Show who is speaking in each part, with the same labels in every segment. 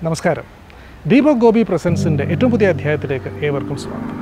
Speaker 1: നമസ്കാരം ദീപക് ഗോപി പ്രസൻസിൻ്റെ ഏറ്റവും പുതിയ അധ്യായത്തിലേക്ക് ഏവർക്കും സ്വാഗതം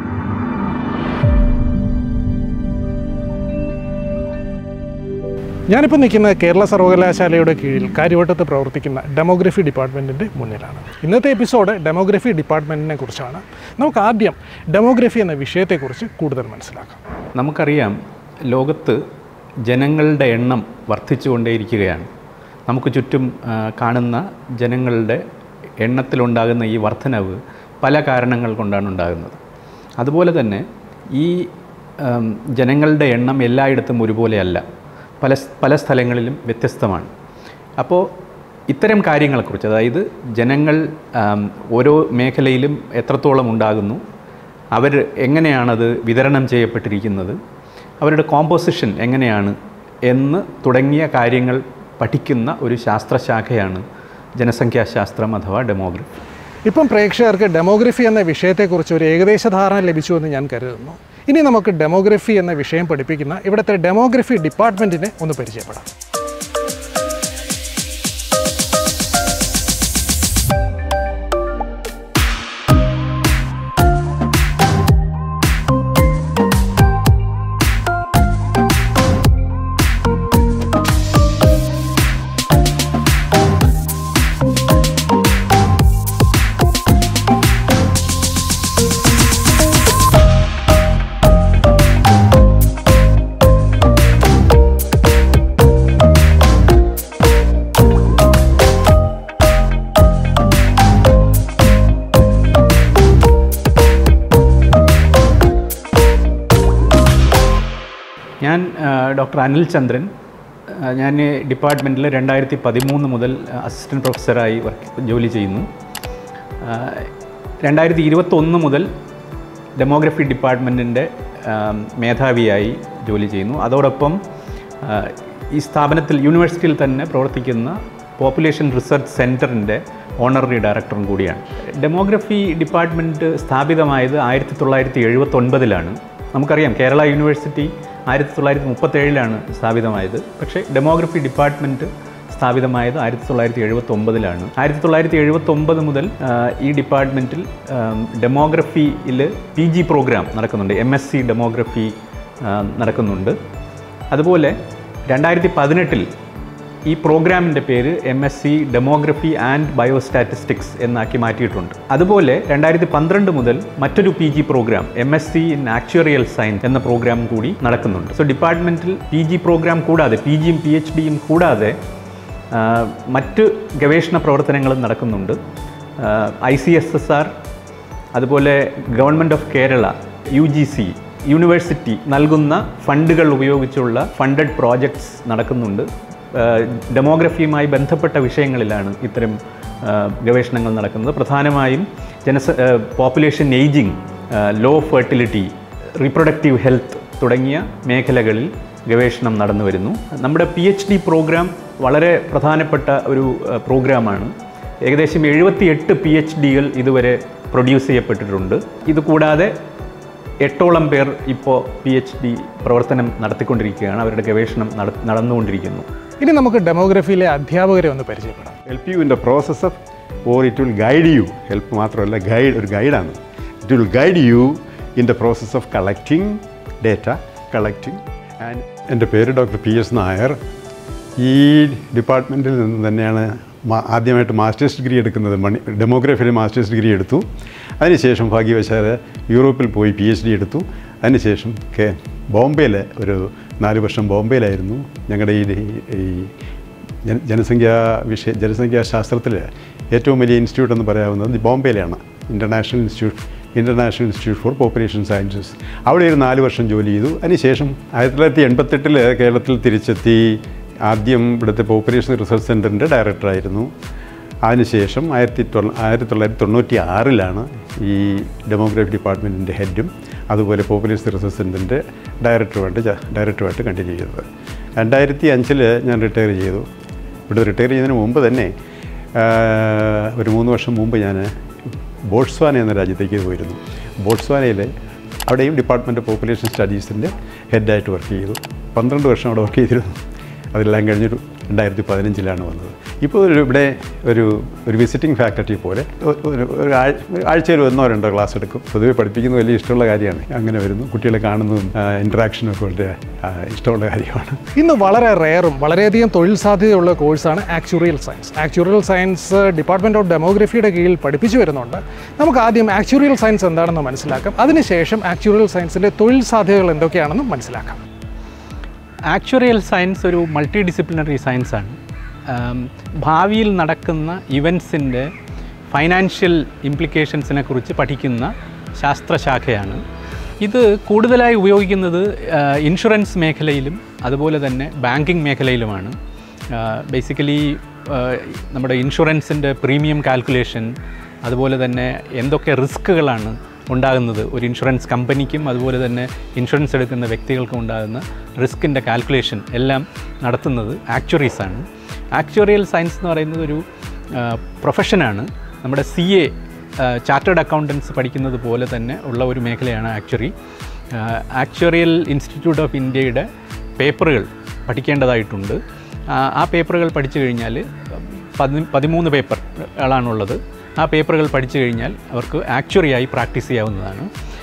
Speaker 1: ഞാനിപ്പോൾ നിൽക്കുന്ന കേരള സർവകലാശാലയുടെ കീഴിൽ കാര്യവട്ടത്ത് പ്രവർത്തിക്കുന്ന ഡെമോഗ്രഫി ഡിപ്പാർട്ട്മെൻറ്റിൻ്റെ മുന്നിലാണ് ഇന്നത്തെ എപ്പിസോഡ് ഡെമോഗ്രഫി ഡിപ്പാർട്ട്മെൻറ്റിനെ കുറിച്ചാണ് നമുക്ക് ആദ്യം ഡെമോഗ്രഫി എന്ന വിഷയത്തെക്കുറിച്ച് കൂടുതൽ മനസ്സിലാക്കാം
Speaker 2: നമുക്കറിയാം ലോകത്ത് ജനങ്ങളുടെ എണ്ണം വർദ്ധിച്ചുകൊണ്ടേയിരിക്കുകയാണ് നമുക്ക് ചുറ്റും ആ, കാണുന്ന ജനങ്ങളുടെ എണ്ണത്തിലുണ്ടാകുന്ന ഈ വർധനവ് പല കാരണങ്ങൾ കൊണ്ടാണ് ഉണ്ടാകുന്നത് അതുപോലെ തന്നെ ഈ ആം, ജനങ്ങളുടെ എണ്ണം എല്ലായിടത്തും ഒരുപോലെയല്ല പല സ്- പല സ്ഥലങ്ങളിലും വ്യത്യസ്തമാണ് അപ്പോൾ ഇത്തരം കാര്യങ്ങളെക്കുറിച്ച് അതായത് ജനങ്ങൾ ആം, ഓരോ മേഖലയിലും എത്രത്തോളം ഉണ്ടാകുന്നു അവർ എങ്ങനെയാണത് വിതരണം ചെയ്യപ്പെട്ടിരിക്കുന്നത് അവരുടെ കോമ്പോസിഷൻ എങ്ങനെയാണ് എന്ന് തുടങ്ങിയ കാര്യങ്ങൾ പഠിക്കുന്ന ഒരു ശാസ്ത്രശാഖയാണ് ജനസംഖ്യാശാസ്ത്രം അഥവാ ഡെമോഗ്രഫി
Speaker 1: ഇപ്പം പ്രേക്ഷകർക്ക് ഡെമോഗ്രഫി എന്ന വിഷയത്തെക്കുറിച്ച് ഒരു ഏകദേശ ധാരണ ലഭിച്ചുവെന്ന് ഞാൻ കരുതുന്നു ഇനി നമുക്ക് ഡെമോഗ്രഫി എന്ന വിഷയം പഠിപ്പിക്കുന്ന ഇവിടുത്തെ ഡെമോഗ്രഫി ഡിപ്പാർട്ട്മെൻറ്റിനെ ഒന്ന് പരിചയപ്പെടാം
Speaker 2: ഞാൻ ആ, ഡോക്ടർ അനിൽ ചന്ദ്രൻ ആ, ഞാൻ ഡിപ്പാർട്ട്മെൻറ്റിൽ രണ്ടായിരത്തി പതിമൂന്ന് മുതൽ അസിസ്റ്റൻറ്റ് പ്രൊഫസറായി വർക്ക് ജോലി ചെയ്യുന്നു ആ, രണ്ടായിരത്തി ഇരുപത്തൊന്ന് മുതൽ ഡെമോഗ്രഫി ഡിപ്പാർട്ട്മെൻറ്റിൻ്റെ മേധാവിയായി ജോലി ചെയ്യുന്നു അതോടൊപ്പം ആ, ഈ സ്ഥാപനത്തിൽ യൂണിവേഴ്സിറ്റിയിൽ തന്നെ പ്രവർത്തിക്കുന്ന പോപ്പുലേഷൻ റിസർച്ച് സെൻറ്ററിൻ്റെ ഓണററി ഡയറക്ടറും കൂടിയാണ് ഡെമോഗ്രഫി ഡിപ്പാർട്ട്മെൻറ്റ് സ്ഥാപിതമായത് ആയിരത്തി തൊള്ളായിരത്തി എഴുപത്തൊൻപതിലാണ് നമുക്കറിയാം കേരള യൂണിവേഴ്സിറ്റി ആയിരത്തി തൊള്ളായിരത്തി മുപ്പത്തേഴിലാണ് സ്ഥാപിതമായത് പക്ഷേ ഡെമോഗ്രഫി ഡിപ്പാർട്ട്മെൻറ്റ് സ്ഥാപിതമായത് ആയിരത്തി തൊള്ളായിരത്തി എഴുപത്തി ഒമ്പതിലാണ് ആയിരത്തി തൊള്ളായിരത്തി എഴുപത്തി ഒമ്പത് മുതൽ ആ, ഈ ഡിപ്പാർട്ട്മെൻറ്റിൽ ഡെമോഗ്രഫിയിൽ പി ജി പ്രോഗ്രാം നടക്കുന്നുണ്ട് എം എസ് സി ഡെമോഗ്രഫി ആ, നടക്കുന്നുണ്ട് അതുപോലെ രണ്ടായിരത്തി പതിനെട്ടിൽ ഈ പ്രോഗ്രാമിൻ്റെ പേര് M S C demography and biostatistics എന്നാക്കി മാറ്റിയിട്ടുണ്ട് അതുപോലെ രണ്ടായിരത്തി പന്ത്രണ്ട് മുതൽ മറ്റൊരു P G program M S C in actuarial science എന്ന പ്രോഗ്രാം കൂടി നടക്കുന്നുണ്ട് സോ ഡിപ്പാർട്ട്മെൻറ്റിൽ പി ജി പ്രോഗ്രാം കൂടാതെ പി ജിയും പി എച്ച് ഡിയും കൂടാതെ ആ, മറ്റ് ഗവേഷണ പ്രവർത്തനങ്ങളും നടക്കുന്നുണ്ട് I C S S R അതുപോലെ government of Kerala U G C university നൽകുന്ന ഫണ്ടുകൾ ഉപയോഗിച്ചുള്ള ഫണ്ടഡ് പ്രോജക്ട്സ് നടക്കുന്നുണ്ട് ഡെമോഗ്രഫിയുമായി ബന്ധപ്പെട്ട വിഷയങ്ങളിലാണ് ഇത്തരം ആ, ഗവേഷണങ്ങൾ നടക്കുന്നത് പ്രധാനമായും ജനസ population ageing low fertility reproductive health തുടങ്ങിയ മേഖലകളിൽ ഗവേഷണം നടന്നു വരുന്നു നമ്മുടെ പി എച്ച് ഡി പ്രോഗ്രാം വളരെ പ്രധാനപ്പെട്ട ഒരു ആ, പ്രോഗ്രാമാണ് ഏകദേശം എഴുപത്തിയെട്ട് പി എച്ച് ഡികൾ ഇതുവരെ പ്രൊഡ്യൂസ് ചെയ്യപ്പെട്ടിട്ടുണ്ട് ഇതുകൂടാതെ എട്ടോളം പേർ ഇപ്പോൾ പി എച്ച് ഡി പ്രവർത്തനം നടത്തിക്കൊണ്ടിരിക്കുകയാണ് അവരുടെ ഗവേഷണം നട നടന്നുകൊണ്ടിരിക്കുന്നു
Speaker 1: ഇനി നമുക്ക് ഡെമോഗ്രഫിയിലെ അധ്യാപകരെ ഒന്ന് പരിചയപ്പെടാം
Speaker 3: help you in the process of or it will guide you help മാത്രമല്ല ഗൈഡ് ഒരു ഗൈഡാണ് it will guide you in the process of collecting data collecting and എൻ്റെ പേര് ഡോക്ടർ പി എസ് നായർ ഈ ഡിപ്പാർട്ട്മെൻറ്റിൽ നിന്ന് തന്നെയാണ് മാ- ആദ്യമായിട്ട് മാസ്റ്റേഴ്സ് ഡിഗ്രി എടുക്കുന്നത് മണി ഡെമോഗ്രഫിയിൽ മാസ്റ്റേഴ്സ് ഡിഗ്രി എടുത്തു അതിനുശേഷം ഭാഗ്യവശാൽ യൂറോപ്പിൽ പോയി പി എച്ച് ഡി എടുത്തു അതിനുശേഷം കെ ബോംബെയിൽ ഒരു നാല് വർഷം ബോംബെയിലായിരുന്നു ഞങ്ങളുടെ ഈ ഈ ജന- ജനസംഖ്യാ വിഷയ ജനസംഖ്യാ ശാസ്ത്രത്തിൽ ഏറ്റവും വലിയ ഇൻസ്റ്റിറ്റ്യൂട്ട് എന്ന് പറയാവുന്നത് ബോംബെയിലാണ് international institute international institute for population sciences അവിടെ ഒരു നാല് വർഷം ജോലി ചെയ്തു അതിനുശേഷം ആയിരത്തി തൊള്ളായിരത്തി എൺപത്തെട്ടിൽ കേരളത്തിൽ തിരിച്ചെത്തി ആദ്യം ഇവിടുത്തെ പോപ്പുലേഷൻ റിസർച്ച് സെൻറ്ററിൻ്റെ ഡയറക്ടറായിരുന്നു അതിനുശേഷം ആയിരത്തി തൊള്ള ആയിരത്തി തൊള്ളായിരത്തി തൊണ്ണൂറ്റി ആറിലാണ് ഈ ഡെമോഗ്രഫി ഡിപ്പാർട്ട്മെൻറ്റിൻ്റെ ഹെഡും അതുപോലെ പോപ്പുലേഷൻ റിസർച്ച് സെൻറ്ററിൻ്റെ ഡയറക്ടറുമായിട്ട് ജ- ഡയറക്ടറുമായിട്ട് കണ്ടിന്യൂ ചെയ്തത് രണ്ടായിരത്തി അഞ്ചിൽ ഞാൻ റിട്ടയർ ചെയ്തു ഇവിടെ റിട്ടയർ ചെയ്യുന്നതിന് മുമ്പ് തന്നെ ആ, ഒരു മൂന്ന് വർഷം മുമ്പ് ഞാൻ ബോട്സ്വാന എന്ന രാജ്യത്തേക്ക് പോയിരുന്നു ബോട്സ്വാനയിൽ അവിടെയും ഡിപ്പാർട്ട്മെൻറ്റ് ഓഫ് പോപ്പുലേഷൻ സ്റ്റഡീസിൻ്റെ ഹെഡായിട്ട് വർക്ക് ചെയ്തു പന്ത്രണ്ട് വർഷം അവിടെ വർക്ക് ചെയ്തിരുന്നു അതെല്ലാം കഴിഞ്ഞൊരു രണ്ടായിരത്തി പതിനഞ്ചിലാണ് വന്നത് ഇപ്പോൾ ഒരു ഇവിടെ ഒരു ഒരു വിസിറ്റിംഗ് ഫാക്കൽറ്റി പോലെ ഒ- ഒരു ഒരു ആഴ്- ആഴ്ചയിൽ ഒന്നോ രണ്ടോ ക്ലാസ് എടുക്കും പൊതുവെ പഠിപ്പിക്കുന്നത് വലിയ ഇഷ്ടമുള്ള കാര്യമാണ് അങ്ങനെ വരുന്നു കുട്ടികളെ കാണുന്നതും ഇൻട്രാക്ഷനും ഒക്കെ വളരെ ആ, ഇഷ്ടമുള്ള കാര്യമാണ്
Speaker 1: ഇന്ന് വളരെ റെയറും വളരെയധികം തൊഴിൽ സാധ്യതയുള്ള കോഴ്സാണ് actuarial science actuarial science department of ഡെമോഗ്രഫിയുടെ കീഴിൽ പഠിപ്പിച്ചു വരുന്നുണ്ട് നമുക്ക് ആദ്യം ആക്ച്വറിയൽ സയൻസ് എന്താണെന്ന് മനസ്സിലാക്കാം അതിനുശേഷം ആക്ച്വറിയൽ സയൻസിൻ്റെ തൊഴിൽ സാധ്യതകൾ എന്തൊക്കെയാണെന്ന് മനസ്സിലാക്കാം
Speaker 2: ആക്ച്വറിയൽ സയൻസ് ഒരു മൾട്ടി ഡിസിപ്ലിനറി സയൻസാണ് ആം, ഭാവിയിൽ നടക്കുന്ന ഇവൻസിൻ്റെ ഫൈനാൻഷ്യൽ ഇംപ്ലിക്കേഷൻസിനെ കുറിച്ച് പഠിക്കുന്ന ശാസ്ത്രശാഖയാണ് ഇത് കൂടുതലായി ഉപയോഗിക്കുന്നത് ആ, ഇൻഷുറൻസ് മേഖലയിലും അതുപോലെ തന്നെ ബാങ്കിങ് മേഖലയിലുമാണ് ബേസിക്കലി നമ്മുടെ ഇൻഷുറൻസിൻ്റെ പ്രീമിയം കാൽക്കുലേഷൻ അതുപോലെ തന്നെ എന്തൊക്കെ റിസ്ക്കുകളാണ് ഉണ്ടാകുന്നത് ഒരു ഇൻഷുറൻസ് കമ്പനിക്കും അതുപോലെ തന്നെ ഇൻഷുറൻസ് എടുക്കുന്ന വ്യക്തികൾക്കും ഉണ്ടാകുന്ന റിസ്കിൻ്റെ കാൽക്കുലേഷൻ എല്ലാം നടത്തുന്നത് ആക്ച്വറീസാണ് ആക്ച്വറിയൽ സയൻസ് എന്ന് പറയുന്നത് ഒരു പ്രൊഫഷനാണ് നമ്മുടെ സി എ ചാർട്ടേഡ് അക്കൗണ്ടൻസ് പഠിക്കുന്നത് പോലെ തന്നെ ഉള്ള ഒരു മേഖലയാണ് ആക്ച്വറി ആക്ച്വറിയൽ ഇൻസ്റ്റിറ്റ്യൂട്ട് ഓഫ് ഇന്ത്യയുടെ പേപ്പറുകൾ പഠിക്കേണ്ടതായിട്ടുണ്ട് ആ, ആ പേപ്പറുകൾ പഠിച്ചു കഴിഞ്ഞാൽ പതി പതിമൂന്ന് പേപ്പറുകളാണുള്ളത് ആ പേപ്പറുകൾ പഠിച്ചു കഴിഞ്ഞാൽ അവർക്ക് ആക്ച്വറിയായി പ്രാക്ടീസ് ചെയ്യാവുന്നതാണ്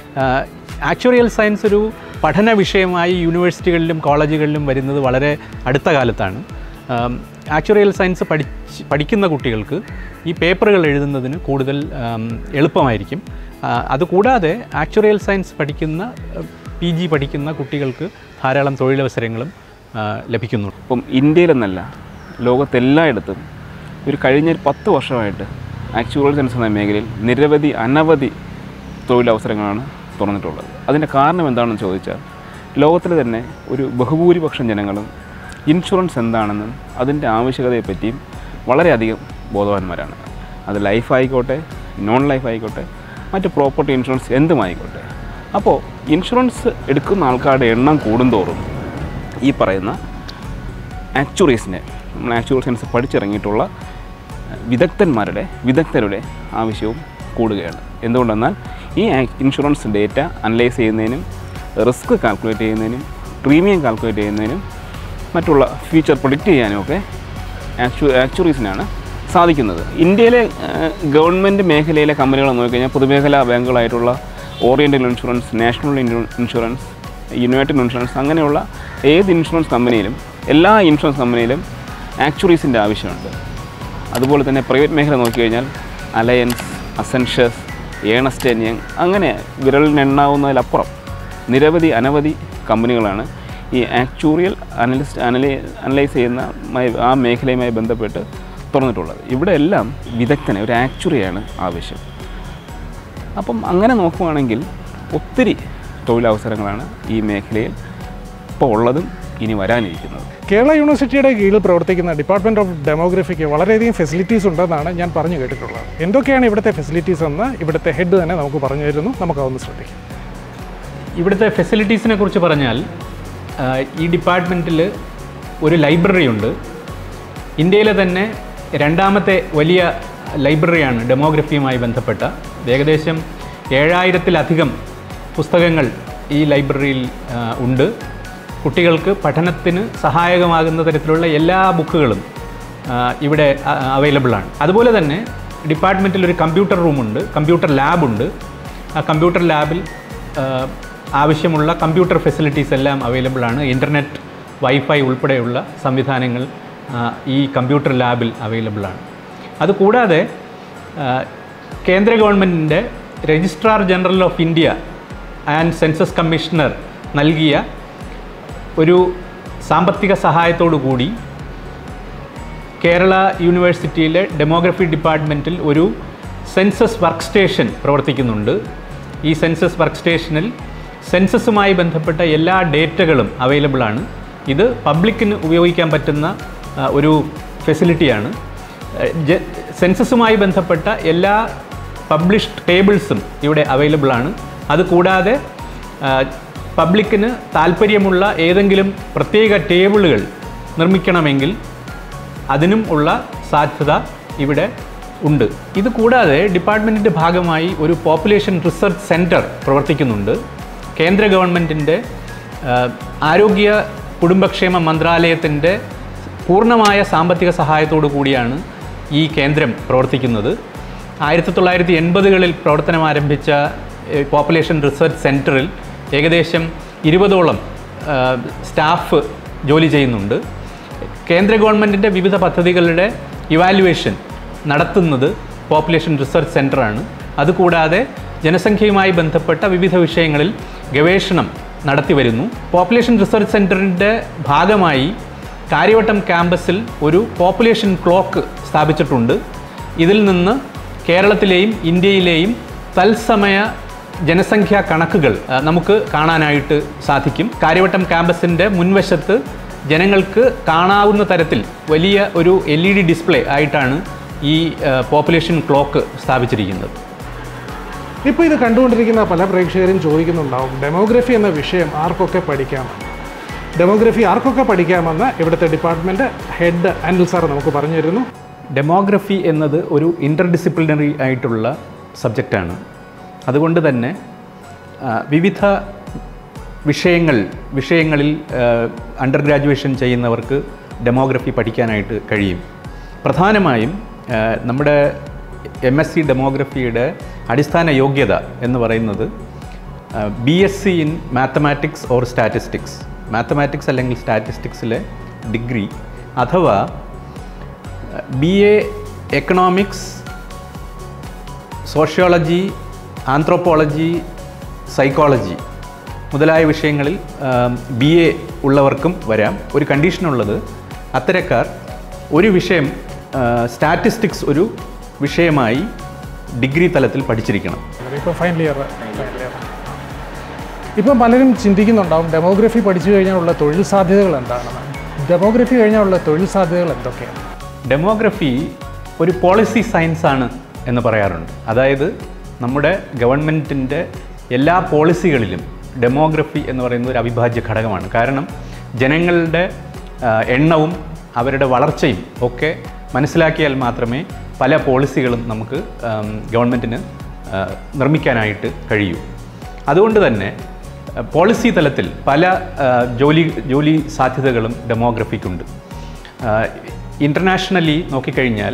Speaker 2: ആക്ച്വറിയൽ സയൻസ് ഒരു പഠന വിഷയമായി യൂണിവേഴ്സിറ്റികളിലും കോളേജുകളിലും വരുന്നത് വളരെ അടുത്ത കാലത്താണ് ആക്ച്വറിയൽ സയൻസ് പഠിച്ച് പഠിക്കുന്ന കുട്ടികൾക്ക് ഈ പേപ്പറുകൾ എഴുതുന്നതിന് കൂടുതൽ ആം, എളുപ്പമായിരിക്കും ആ, അതുകൂടാതെ ആക്ച്വറിയൽ സയൻസ് പഠിക്കുന്ന പി ജി പഠിക്കുന്ന കുട്ടികൾക്ക് ധാരാളം തൊഴിലവസരങ്ങളും ആ, ലഭിക്കുന്നുണ്ട്
Speaker 4: ഇപ്പം ഇന്ത്യയിലെന്നല്ല ലോകത്തെല്ലായിടത്തും ഒരു കഴിഞ്ഞ ഒരു പത്ത് വർഷമായിട്ട് ആക്ച്വൽ സയൻസ് എന്ന മേഖലയിൽ നിരവധി അനവധി തൊഴിലവസരങ്ങളാണ് തുറന്നിട്ടുള്ളത് അതിൻ്റെ കാരണം എന്താണെന്ന് ചോദിച്ചാൽ ലോകത്തിലെ തന്നെ ഒരു ബഹുഭൂരിപക്ഷം ജനങ്ങളും ഇൻഷുറൻസ് എന്താണെന്നും അതിൻ്റെ ആവശ്യകതയെപ്പറ്റിയും വളരെയധികം ബോധവാന്മാരാണ് അത് ലൈഫ് ആയിക്കോട്ടെ നോൺ ലൈഫ് ആയിക്കോട്ടെ മറ്റ് പ്രോപ്പർട്ടി ഇൻഷുറൻസ് എന്തുമായിക്കോട്ടെ അപ്പോൾ ഇൻഷുറൻസ് എടുക്കുന്ന ആൾക്കാരുടെ എണ്ണം കൂടുന്തോറും ഈ പറയുന്ന ആക്ച്വറീസിനെ നമ്മൾ ആക്ച്വൽ സയൻസ് പഠിച്ചിറങ്ങിയിട്ടുള്ള വിദഗ്ധന്മാരുടെ വിദഗ്ധരുടെ ആവശ്യവും കൂടുകയാണ് എന്തുകൊണ്ടെന്നാൽ ഈ ഇൻഷുറൻസ് ഡേറ്റ അനലൈസ് ചെയ്യുന്നതിനും റിസ്ക് കാൽക്കുലേറ്റ് ചെയ്യുന്നതിനും പ്രീമിയം കാൽക്കുലേറ്റ് ചെയ്യുന്നതിനും മറ്റുള്ള ഫ്യൂച്ചർ പ്രൊഡിക്റ്റ് ചെയ്യാനും ഒക്കെ ആക്ച്വ ആക്ച്വറീസിനാണ് സാധിക്കുന്നത് ഇന്ത്യയിലെ ഗവൺമെൻറ് മേഖലയിലെ കമ്പനികൾ നോക്കിക്കഴിഞ്ഞാൽ പൊതുമേഖലാ ബാങ്കുകളായിട്ടുള്ള ഓറിയൻ്റൽ ഇൻഷുറൻസ് നാഷണൽ ഇൻഷു- ഇൻഷുറൻസ് യുണൈറ്റഡ് ഇൻഷുറൻസ് അങ്ങനെയുള്ള ഏത് ഇൻഷുറൻസ് കമ്പനിയിലും എല്ലാ ഇൻഷുറൻസ് കമ്പനിയിലും ആക്ച്വറീസിൻ്റെ ആവശ്യമുണ്ട് അതുപോലെ തന്നെ പ്രൈവറ്റ് മേഖല നോക്കിക്കഴിഞ്ഞാൽ അലയൻസ് അസെൻഷ്യസ് ഏണസ്റ്റ് ആൻഡ് യങ് അങ്ങനെ വിരലിനെണ്ണാവുന്നതിലപ്പുറം നിരവധി അനവധി കമ്പനികളാണ് ഈ ആക്ച്വറിയൽ അനലിസ്റ്റ് അനലൈ അനലൈസ് ചെയ്യുന്ന മയ- ആ മേഖലയുമായി ബന്ധപ്പെട്ട് തുറന്നിട്ടുള്ളത് ഇവിടെ എല്ലാം വിദഗ്ധനെ ഒരു ആക്ച്വറിയാണ് ആവശ്യം അപ്പം അങ്ങനെ നോക്കുവാണെങ്കിൽ ഒത്തിരി തൊഴിലവസരങ്ങളാണ് ഈ മേഖലയിൽ ഇപ്പോൾ ഉള്ളതും ഇനി വരാനിരിക്കുന്നത്
Speaker 1: കേരള യൂണിവേഴ്സിറ്റിയുടെ കീഴിൽ പ്രവർത്തിക്കുന്ന ഡിപ്പാർട്ട്മെൻറ്റ് ഓഫ് ഡെമോഗ്രഫിക്ക് വളരെയധികം ഫെസിലിറ്റീസ് ഉണ്ടെന്നാണ് ഞാൻ പറഞ്ഞു കേട്ടിട്ടുള്ളത് എന്തൊക്കെയാണ് ഇവിടുത്തെ ഫെസിലിറ്റീസ് എന്ന് ഇവിടുത്തെ ഹെഡ് തന്നെ നമുക്ക് പറഞ്ഞു തരുന്നു നമുക്കതൊന്ന് ശ്രദ്ധിക്കാം
Speaker 2: ഇവിടുത്തെ ഫെസിലിറ്റീസിനെ കുറിച്ച് പറഞ്ഞാൽ ആ, ഈ ഡിപ്പാർട്ട്മെൻറ്റിൽ ഒരു ലൈബ്രറി ഉണ്ട് ഇന്ത്യയിലെ തന്നെ രണ്ടാമത്തെ വലിയ ലൈബ്രറിയാണ് ഡെമോഗ്രഫിയുമായി ബന്ധപ്പെട്ട ഏകദേശം ഏഴായിരത്തിലധികം പുസ്തകങ്ങൾ ഈ ലൈബ്രറിയിൽ ആ, ഉണ്ട് കുട്ടികൾക്ക് പഠനത്തിന് സഹായകമാകുന്ന തരത്തിലുള്ള എല്ലാ ബുക്കുകളും ആ, ഇവിടെ അവൈലബിൾ ആണ് അതുപോലെ തന്നെ ഡിപ്പാർട്ട്മെൻറ്റിൽ ഒരു കമ്പ്യൂട്ടർ റൂമുണ്ട് കമ്പ്യൂട്ടർ ലാബുണ്ട് ആ കമ്പ്യൂട്ടർ ലാബിൽ ആ, ആവശ്യമുള്ള കമ്പ്യൂട്ടർ ഫെസിലിറ്റീസ് എല്ലാം അവൈലബിൾ ആണ് ഇൻ്റർനെറ്റ് വൈഫൈ ഉൾപ്പെടെയുള്ള സംവിധാനങ്ങൾ ആ, ഈ കമ്പ്യൂട്ടർ ലാബിൽ അവൈലബിൾ ആണ് അതുകൂടാതെ ആ, കേന്ദ്ര ഗവൺമെൻറ്റിൻ്റെ registrar general of India and census commissioner നൽകിയ ഒരു സാമ്പത്തിക സഹായത്തോടു കൂടി കേരള യൂണിവേഴ്സിറ്റിയിലെ ഡെമോഗ്രഫി ഡിപ്പാർട്ട്മെൻറ്റിൽ ഒരു സെൻസസ് വർക്ക് സ്റ്റേഷൻ പ്രവർത്തിക്കുന്നുണ്ട് ഈ സെൻസസ് വർക്ക് സ്റ്റേഷനിൽ സെൻസസുമായി ബന്ധപ്പെട്ട എല്ലാ ഡേറ്റകളും അവൈലബിൾ ആണ് ഇത് പബ്ലിക്കിന് ഉപയോഗിക്കാൻ പറ്റുന്ന ആ, ഒരു ഫെസിലിറ്റിയാണ് ഏഹ്, ജ- സെൻസസുമായി ബന്ധപ്പെട്ട എല്ലാ പബ്ലിഷ്ഡ് ടേബിൾസും ഇവിടെ അവൈലബിൾ ആണ് അതുകൂടാതെ ആ, പബ്ലിക്കിന് താല്പര്യമുള്ള ഏതെങ്കിലും പ്രത്യേക ടേബിളുകൾ നിർമ്മിക്കണമെങ്കിൽ അതിനും ഉള്ള സാധ്യത ഇവിടെ ഉണ്ട് ഇത് കൂടാതെ ഡിപ്പാർട്ട്മെൻറ്റിൻ്റെ ഭാഗമായി ഒരു പോപ്പുലേഷൻ റിസർച്ച് സെൻറ്റർ പ്രവർത്തിക്കുന്നുണ്ട് കേന്ദ്ര ഗവൺമെൻറ്റിൻ്റെ ആരോഗ്യ കുടുംബക്ഷേമ മന്ത്രാലയത്തിൻ്റെ പൂർണ്ണമായ സാമ്പത്തിക സഹായത്തോടു കൂടിയാണ് ഈ കേന്ദ്രം പ്രവർത്തിക്കുന്നത് ആയിരത്തി തൊള്ളായിരത്തി എൺപതുകളിൽ പ്രവർത്തനം ആരംഭിച്ച ഏഹ്, പോപ്പുലേഷൻ റിസർച്ച് സെൻറ്ററിൽ ഏകദേശം ഇരുപതോളം ആഹ്, സ്റ്റാഫ് ജോലി ചെയ്യുന്നുണ്ട് കേന്ദ്ര ഗവൺമെൻറ്റിൻ്റെ വിവിധ പദ്ധതികളുടെ ഇവാലുവേഷൻ നടത്തുന്നത് പോപ്പുലേഷൻ റിസർച്ച് സെൻ്ററാണ് അതുകൂടാതെ ജനസംഖ്യയുമായി ബന്ധപ്പെട്ട വിവിധ വിഷയങ്ങളിൽ ഗവേഷണം നടത്തി വരുന്നു പോപ്പുലേഷൻ റിസർച്ച് സെൻറ്ററിൻ്റെ ഭാഗമായി കാര്യവട്ടം ക്യാമ്പസിൽ ഒരു പോപ്പുലേഷൻ ക്ലോക്ക് സ്ഥാപിച്ചിട്ടുണ്ട് ഇതിൽ നിന്ന് കേരളത്തിലെയും ഇന്ത്യയിലെയും തത്സമയ ജനസംഖ്യാ കണക്കുകൾ ആ, നമുക്ക് കാണാനായിട്ട് സാധിക്കും കാര്യവട്ടം ക്യാമ്പസിൻ്റെ മുൻവശത്ത് ജനങ്ങൾക്ക് കാണാവുന്ന തരത്തിൽ വലിയ ഒരു എൽ ഇ ഡി ഡിസ്പ്ലേ ആയിട്ടാണ് ഈ ആ, പോപ്പുലേഷൻ ക്ലോക്ക് സ്ഥാപിച്ചിരിക്കുന്നത്
Speaker 1: ഇപ്പോൾ ഇത് കണ്ടുകൊണ്ടിരിക്കുന്ന പല പ്രേക്ഷകരും ചോദിക്കുന്നുണ്ടാവും ഡെമോഗ്രഫി എന്ന വിഷയം ആർക്കൊക്കെ പഠിക്കാമെന്ന് ഡെമോഗ്രഫി ആർക്കൊക്കെ പഠിക്കാമെന്ന് ഇവിടുത്തെ ഡിപ്പാർട്ട്മെൻറ്റ് ഹെഡ് അനിൽ സാർ നമുക്ക് പറഞ്ഞു തരുന്നു
Speaker 2: ഡെമോഗ്രഫി എന്നത് ഒരു ഇൻ്റർ ഡിസിപ്ലിനറി ആയിട്ടുള്ള സബ്ജക്റ്റാണ് അതുകൊണ്ട് തന്നെ ആ, വിവിധ വിഷയങ്ങൾ വിഷയങ്ങളിൽ അണ്ടർ ഗ്രാജുവേഷൻ ചെയ്യുന്നവർക്ക് ഡെമോഗ്രഫി പഠിക്കാനായിട്ട് കഴിയും പ്രധാനമായും ആ, നമ്മുടെ എം എസ് സി ഡെമോഗ്രഫിയുടെ അടിസ്ഥാന യോഗ്യത എന്ന് പറയുന്നത് B S C in mathematics or statistics mathematics അല്ലെങ്കിൽ സ്റ്റാറ്റിസ്റ്റിക്സിലെ ഡിഗ്രി അഥവാ B A economics sociology anthropology psychology മുതലായ വിഷയങ്ങളിൽ ബി എ ഉള്ളവർക്കും വരാം ഒരു കണ്ടീഷനുള്ളത് അത്തരക്കാർ ഒരു വിഷയം സ്റ്റാറ്റിസ്റ്റിക്സ് ഒരു വിഷയമായി ഡിഗ്രി തലത്തിൽ പഠിച്ചിരിക്കണം
Speaker 1: ഇപ്പോൾ ഫൈനൽ ഇയർ ഫൈനൽ ഇയർ ഇപ്പം പലരും ചിന്തിക്കുന്നുണ്ടാവും ഡെമോഗ്രഫി പഠിച്ചു കഴിഞ്ഞാലുള്ള തൊഴിൽ സാധ്യതകൾ എന്താണെന്ന് ഡെമോഗ്രഫി കഴിഞ്ഞാലുള്ള തൊഴിൽ സാധ്യതകൾ എന്തൊക്കെയാണ്
Speaker 2: ഡെമോഗ്രഫി ഒരു പോളിസി സയൻസ് ആണ് എന്ന് പറയാറുണ്ട് അതായത് നമ്മുടെ ഗവൺമെൻറ്റിൻ്റെ എല്ലാ പോളിസികളിലും ഡെമോഗ്രഫി എന്ന് പറയുന്നത് ഒരു അവിഭാജ്യ ഘടകമാണ് കാരണം ജനങ്ങളുടെ ആ, എണ്ണവും അവരുടെ വളർച്ചയും ഒക്കെ മനസ്സിലാക്കിയാൽ മാത്രമേ പല പോളിസികളും നമുക്ക് ആം, ഗവൺമെൻറ്റിന് ആ, നിർമ്മിക്കാനായിട്ട് കഴിയൂ അതുകൊണ്ട് തന്നെ പോളിസി തലത്തിൽ പല ആ, ജോലി ജോലി സാധ്യതകളും ഡെമോഗ്രഫിക്കുണ്ട് ഇൻ്റർനാഷണലി നോക്കിക്കഴിഞ്ഞാൽ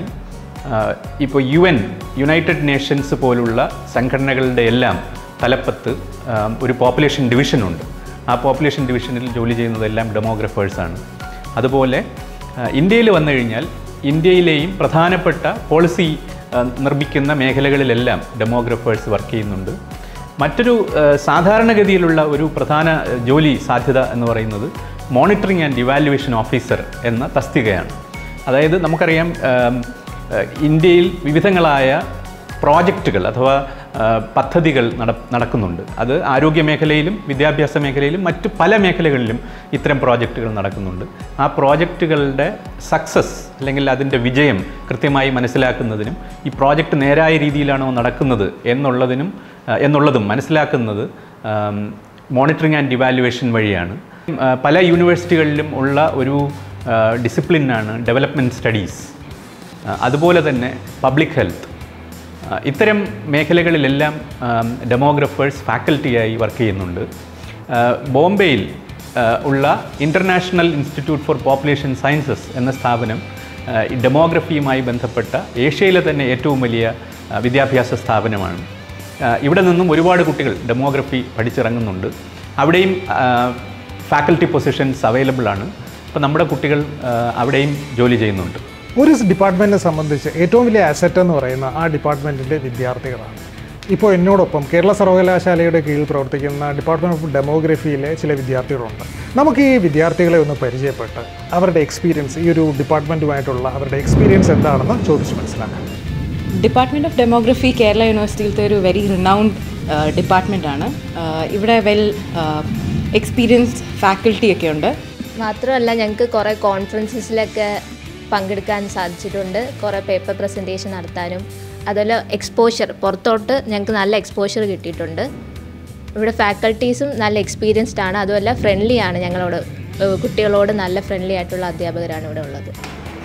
Speaker 2: ഇപ്പോൾ യു എൻ യുണൈറ്റഡ് നേഷൻസ് പോലുള്ള സംഘടനകളുടെ എല്ലാം തലപ്പത്ത് ആ, ഒരു പോപ്പുലേഷൻ ഡിവിഷനുണ്ട് ആ പോപ്പുലേഷൻ ഡിവിഷനിൽ ജോലി ചെയ്യുന്നതെല്ലാം ഡെമോഗ്രഫേഴ്സാണ് അതുപോലെ ആ, ഇന്ത്യയിൽ വന്നു കഴിഞ്ഞാൽ ഇന്ത്യയിലെയും പ്രധാനപ്പെട്ട പോളിസി ആ, നിർമ്മിക്കുന്ന മേഖലകളിലെല്ലാം ഡെമോഗ്രഫേഴ്സ് വർക്ക് ചെയ്യുന്നുണ്ട് മറ്റൊരു ആ, സാധാരണഗതിയിലുള്ള ഒരു പ്രധാന ആ, ജോലി സാധ്യത എന്ന് പറയുന്നത് മോണിറ്ററിംഗ് ആൻഡ് ഇവാലുവേഷൻ ഓഫീസർ എന്ന തസ്തികയാണ് അതായത് നമുക്കറിയാം ആം, ആ, ഇന്ത്യയിൽ വിവിധങ്ങളായ പ്രോജക്റ്റുകൾ അഥവാ ആ, പദ്ധതികൾ നട നടക്കുന്നുണ്ട് അത് ആരോഗ്യ മേഖലയിലും വിദ്യാഭ്യാസ മേഖലയിലും മറ്റ് പല മേഖലകളിലും ഇത്തരം പ്രോജക്റ്റുകൾ നടക്കുന്നുണ്ട് ആ പ്രോജക്റ്റുകളുടെ സക്സസ് അല്ലെങ്കിൽ അതിൻ്റെ വിജയം കൃത്യമായി മനസ്സിലാക്കുന്നതിനും ഈ പ്രോജക്റ്റ് നേരായ രീതിയിലാണോ നടക്കുന്നത് എന്നുള്ളതിനും ആ, എന്നുള്ളതും മനസ്സിലാക്കുന്നത് മോണിറ്ററിംഗ് ആൻഡ് ഇവാലുവേഷൻ വഴിയാണ് ആ, പല യൂണിവേഴ്സിറ്റികളിലും ഉള്ള ഒരു ഡിസിപ്ലിനാണ് ഡെവലപ്മെൻറ്റ് സ്റ്റഡീസ് അതുപോലെ തന്നെ പബ്ലിക് ഹെൽത്ത് ആ, ഇത്തരം മേഖലകളിലെല്ലാം ഡെമോഗ്രഫേഴ്സ് ഫാക്കൽറ്റിയായി വർക്ക് ചെയ്യുന്നുണ്ട് ആ, ബോംബെയിൽ ആ, ഉള്ള international institute for population sciences എന്ന സ്ഥാപനം ആ, ഈ ഡെമോഗ്രഫിയുമായി ബന്ധപ്പെട്ട ഏഷ്യയിലെ തന്നെ ഏറ്റവും വലിയ ആ, വിദ്യാഭ്യാസ സ്ഥാപനമാണ് ആ, ഇവിടെ നിന്നും ഒരുപാട് കുട്ടികൾ ഡെമോഗ്രഫി പഠിച്ചിറങ്ങുന്നുണ്ട് അവിടെയും ഫാക്കൽറ്റി പൊസിഷൻസ് അവൈലബിൾ ആണ് അപ്പോൾ നമ്മുടെ കുട്ടികൾ ആ, അവിടെയും ജോലി ചെയ്യുന്നുണ്ട്
Speaker 1: ഒരു ഡിപ്പാർട്ട്മെൻറ്റിനെ സംബന്ധിച്ച് ഏറ്റവും വലിയ അസറ്റ് എന്ന് പറയുന്ന ആ ഡിപ്പാർട്ട്മെൻറ്റിൻ്റെ വിദ്യാർത്ഥികളാണ് ഇപ്പോൾ എന്നോടൊപ്പം കേരള സർവകലാശാലയുടെ കീഴിൽ പ്രവർത്തിക്കുന്ന ഡിപ്പാർട്ട്മെൻറ്റ് ഓഫ് ഡെമോഗ്രഫിയിലെ ചില വിദ്യാർത്ഥികളുണ്ട് നമുക്ക് ഈ വിദ്യാർത്ഥികളെ ഒന്ന് പരിചയപ്പെട്ട് അവരുടെ എക്സ്പീരിയൻസ് ഈ ഒരു ഡിപ്പാർട്ട്മെൻറ്റുമായിട്ടുള്ള അവരുടെ എക്സ്പീരിയൻസ് എന്താണെന്ന് ചോദിച്ച് മനസ്സിലാക്കാം
Speaker 5: ഡിപ്പാർട്ട്മെൻറ്റ് ഓഫ് ഡെമോഗ്രഫി കേരള യൂണിവേഴ്സിറ്റിയിലത്തെ ഒരു വെരി റിനൗണ്ട് ഡിപ്പാർട്ട്മെൻ്റ് ആണ് ആഹ് ഇവിടെ വെൽ എക്സ്പീരിയൻസ്ഡ് ഫാക്കൽറ്റി ഒക്കെ ഉണ്ട്
Speaker 6: മാത്രമല്ല ഞങ്ങൾക്ക് കുറേ കോൺഫറൻസസിലൊക്കെ പങ്കെടുക്കാൻ സാധിച്ചിട്ടുണ്ട് കുറേ പേപ്പർ പ്രസൻറ്റേഷൻ നടത്താനും അതുപോലെ എക്സ്പോഷർ പുറത്തോട്ട് ഞങ്ങൾക്ക് നല്ല എക്സ്പോഷർ കിട്ടിയിട്ടുണ്ട് ഇവിടെ ഫാക്കൽറ്റീസും നല്ല എക്സ്പീരിയൻസ്ഡ് ആണ് അതുമല്ല ഫ്രണ്ട്ലി ആണ് ഞങ്ങളോട് ഏഹ് കുട്ടികളോട് നല്ല ഫ്രണ്ട്ലി ആയിട്ടുള്ള അധ്യാപകരാണ് ഇവിടെ ഉള്ളത്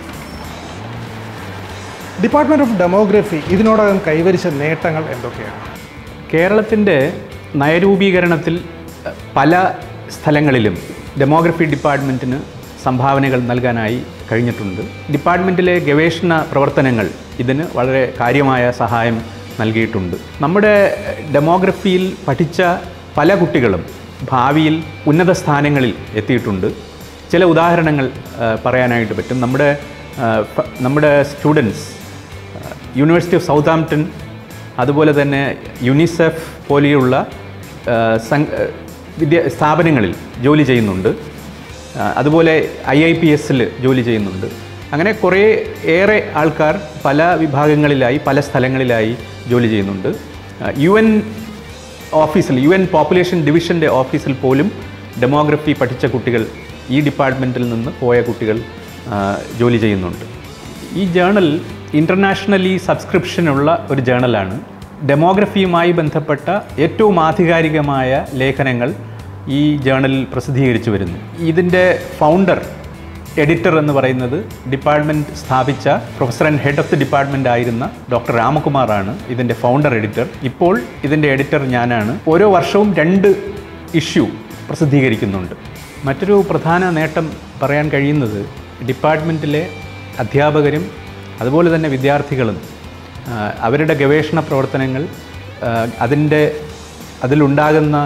Speaker 1: ഡിപ്പാർട്ട്മെൻറ്റ് ഓഫ് ഡെമോഗ്രഫി ഇതിനോടകം കൈവരിച്ച നേട്ടങ്ങൾ എന്തൊക്കെയാണ്
Speaker 2: കേരളത്തിൻ്റെ നയരൂപീകരണത്തിൽ അഹ്, പല സ്ഥലങ്ങളിലും ഡെമോഗ്രഫി ഡിപ്പാർട്ട്മെൻറ്റിന് സംഭാവനകൾ നൽകാനായി കഴിഞ്ഞിട്ടുണ്ട് ഡിപ്പാർട്ട്മെൻറ്റിലെ ഗവേഷണ പ്രവർത്തനങ്ങൾ ഇതിന് വളരെ കാര്യമായ സഹായം നൽകിയിട്ടുണ്ട് നമ്മുടെ ഡെമോഗ്രഫിയിൽ പഠിച്ച പല കുട്ടികളും ഭാവിയിൽ ഉന്നത സ്ഥാനങ്ങളിൽ എത്തിയിട്ടുണ്ട് ചില ഉദാഹരണങ്ങൾ ആ, പറയാനായിട്ട് പറ്റും നമ്മുടെ ആ, പ- നമ്മുടെ സ്റ്റുഡൻസ് യൂണിവേഴ്സിറ്റി ഓഫ് സൗത്താംപ്ടൺ അതുപോലെ തന്നെ യുനിസെഫ് പോലെയുള്ള ആ, സം- ആ, വിദ്യ സ്ഥാപനങ്ങളിൽ ജോലി ചെയ്യുന്നുണ്ട് ആ, അതുപോലെ ഐ ഐ പി എസിൽ ജോലി ചെയ്യുന്നുണ്ട് അങ്ങനെ കുറേ ഏറെ ആൾക്കാർ പല വിഭാഗങ്ങളിലായി പല സ്ഥലങ്ങളിലായി ജോലി ചെയ്യുന്നുണ്ട് യു എൻ ഓഫീസിൽ യു എൻ പോപ്പുലേഷൻ ഡിവിഷൻ്റെ ഓഫീസിൽ പോലും ഡെമോഗ്രഫി പഠിച്ച കുട്ടികൾ ഈ ഡിപ്പാർട്ട്മെൻറ്റിൽ നിന്ന് പോയ കുട്ടികൾ ആ, ജോലി ചെയ്യുന്നുണ്ട് ഈ ജേണൽ ഇൻ്റർനാഷണലി സബ്സ്ക്രിപ്ഷനുള്ള ഒരു ജേണലാണ് ഡെമോഗ്രഫിയുമായി ബന്ധപ്പെട്ട ഏറ്റവും ആധികാരികമായ ലേഖനങ്ങൾ ഈ ജേണലിൽ പ്രസിദ്ധീകരിച്ചു വരുന്നു ഇതിൻ്റെ ഫൗണ്ടർ എഡിറ്റർ എന്ന് പറയുന്നത് ഡിപ്പാർട്ട്മെൻറ്റ് സ്ഥാപിച്ച professor and head of the department ആയിരുന്ന ഡോക്ടർ രാമകുമാറാണ് ഇതിൻ്റെ ഫൗണ്ടർ എഡിറ്റർ ഇപ്പോൾ ഇതിൻ്റെ എഡിറ്റർ ഞാനാണ് ഓരോ വർഷവും രണ്ട് ഇഷ്യൂ പ്രസിദ്ധീകരിക്കുന്നുണ്ട് മറ്റൊരു പ്രധാന നേട്ടം പറയാൻ കഴിയുന്നത് ഡിപ്പാർട്ട്മെൻറ്റിലെ അധ്യാപകരും അതുപോലെ തന്നെ വിദ്യാർത്ഥികളും ആ, അവരുടെ ഗവേഷണ പ്രവർത്തനങ്ങൾ ആ, അതിൻ്റെ അതിലുണ്ടാകുന്ന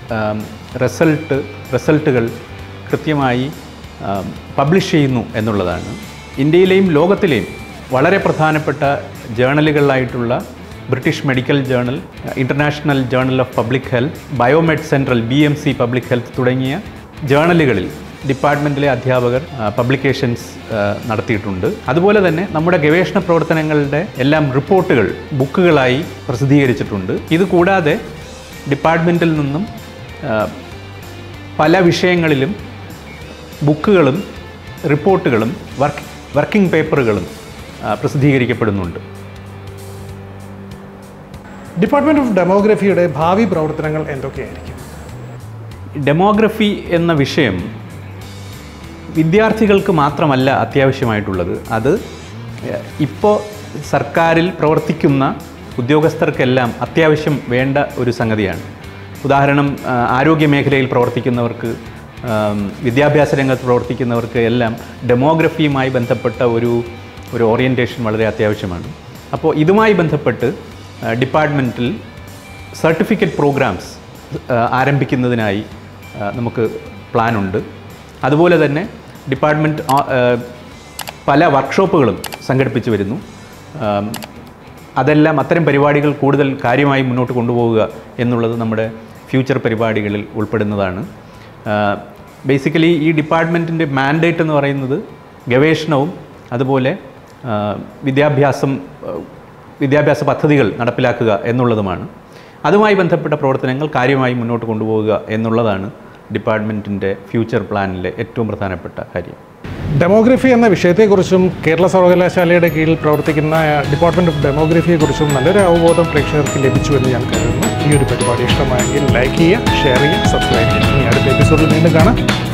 Speaker 2: റിസൾട്ട് റിസൾട്ടുകൾ കൃത്യമായി പബ്ലിഷ് ചെയ്യുന്നു എന്നുള്ളതാണ് ഇന്ത്യയിലെയും ലോകത്തിലെയും വളരെ പ്രധാനപ്പെട്ട ജേണലുകളിലായിട്ടുള്ള British medical journal international journal of public health BioMed central B M C public health തുടങ്ങിയ ജേണലുകളിൽ ഡിപ്പാർട്ട്മെൻറ്റിലെ അധ്യാപകർ പബ്ലിക്കേഷൻസ് നടത്തിയിട്ടുണ്ട് അതുപോലെ തന്നെ നമ്മുടെ ഗവേഷണ പ്രവർത്തനങ്ങളുടെ എല്ലാം റിപ്പോർട്ടുകൾ ബുക്കുകളായി പ്രസിദ്ധീകരിച്ചിട്ടുണ്ട് ഇത് കൂടാതെ ഡിപ്പാർട്ട്മെൻറ്റിൽ നിന്നും ആ, പല വിഷയങ്ങളിലും ബുക്കുകളും റിപ്പോർട്ടുകളും വർക്ക് വർക്കിംഗ് പേപ്പറുകളും ആ, പ്രസിദ്ധീകരിക്കപ്പെടുന്നുണ്ട്
Speaker 1: ഡിപ്പാർട്ട്മെൻറ്റ് ഓഫ് ഡെമോഗ്രഫിയുടെ ഭാവി പ്രവർത്തനങ്ങൾ എന്തൊക്കെയായിരിക്കും
Speaker 2: ഡെമോഗ്രഫി എന്ന വിഷയം വിദ്യാർത്ഥികൾക്ക് മാത്രമല്ല അത്യാവശ്യമായിട്ടുള്ളത് അത് ഇപ്പോൾ സർക്കാരിൽ പ്രവർത്തിക്കുന്ന ഉദ്യോഗസ്ഥർക്കെല്ലാം അത്യാവശ്യം വേണ്ട ഒരു സംഗതിയാണ് ഉദാഹരണം ആ, ആരോഗ്യ മേഖലയിൽ പ്രവർത്തിക്കുന്നവർക്ക് ആം, വിദ്യാഭ്യാസ രംഗത്ത് പ്രവർത്തിക്കുന്നവർക്ക് എല്ലാം ഡെമോഗ്രഫിയുമായി ബന്ധപ്പെട്ട ഒരു ഒരു ഓറിയൻറ്റേഷൻ വളരെ അത്യാവശ്യമാണ് അപ്പോൾ ഇതുമായി ബന്ധപ്പെട്ട് ഡിപ്പാർട്ട്മെൻറ്റിൽ സർട്ടിഫിക്കറ്റ് പ്രോഗ്രാംസ് ആരംഭിക്കുന്നതിനായി ആ, നമുക്ക് പ്ലാനുണ്ട് അതുപോലെ തന്നെ ഡിപ്പാർട്ട്മെൻറ്റ് ആ, ആ, പല വർക്ക്ഷോപ്പുകളും സംഘടിപ്പിച്ചു വരുന്നു ആം, അതെല്ലാം അത്തരം പരിപാടികൾ കൂടുതൽ കാര്യമായി മുന്നോട്ട് കൊണ്ടുപോവുക എന്നുള്ളത് നമ്മുടെ ഫ്യൂച്ചർ പരിപാടികളിൽ ഉൾപ്പെടുന്നതാണ് ബേസിക്കലി ഈ ഡിപ്പാർട്ട്മെൻറ്റിൻ്റെ മാൻഡേറ്റ് എന്ന് പറയുന്നത് ഗവേഷണവും അതുപോലെ ആ, വിദ്യാഭ്യാസം ആ, വിദ്യാഭ്യാസ പദ്ധതികൾ നടപ്പിലാക്കുക എന്നുള്ളതുമാണ് അതുമായി ബന്ധപ്പെട്ട പ്രവർത്തനങ്ങൾ കാര്യമായി മുന്നോട്ട് കൊണ്ടുപോവുക എന്നുള്ളതാണ് ഡിപ്പാർട്ട്മെൻറ്റിൻ്റെ ഫ്യൂച്ചർ പ്ലാനിലെ ഏറ്റവും പ്രധാനപ്പെട്ട കാര്യം
Speaker 1: ഡെമോഗ്രഫി എന്ന വിഷയത്തെക്കുറിച്ചും കേരള സർവകലാശാലയുടെ കീഴിൽ പ്രവർത്തിക്കുന്ന ഡിപ്പാർട്ട്മെൻറ്റ് ഓഫ് ഡെമോഗ്രഫിയെക്കുറിച്ചും നല്ലൊരു അവബോധം പ്രേക്ഷകർക്ക് ലഭിച്ചു എന്ന് ഞാൻ കരുതുന്നു ഈ ഒരു പരിപാടി ഇഷ്ടമായെങ്കിൽ ലൈക്ക് ചെയ്യുക ഷെയർ ചെയ്യുക സബ്സ്ക്രൈബ് ചെയ്യുക ഇനി അടുത്ത എപ്പിസോഡിൽ വീണ്ടും കാണാം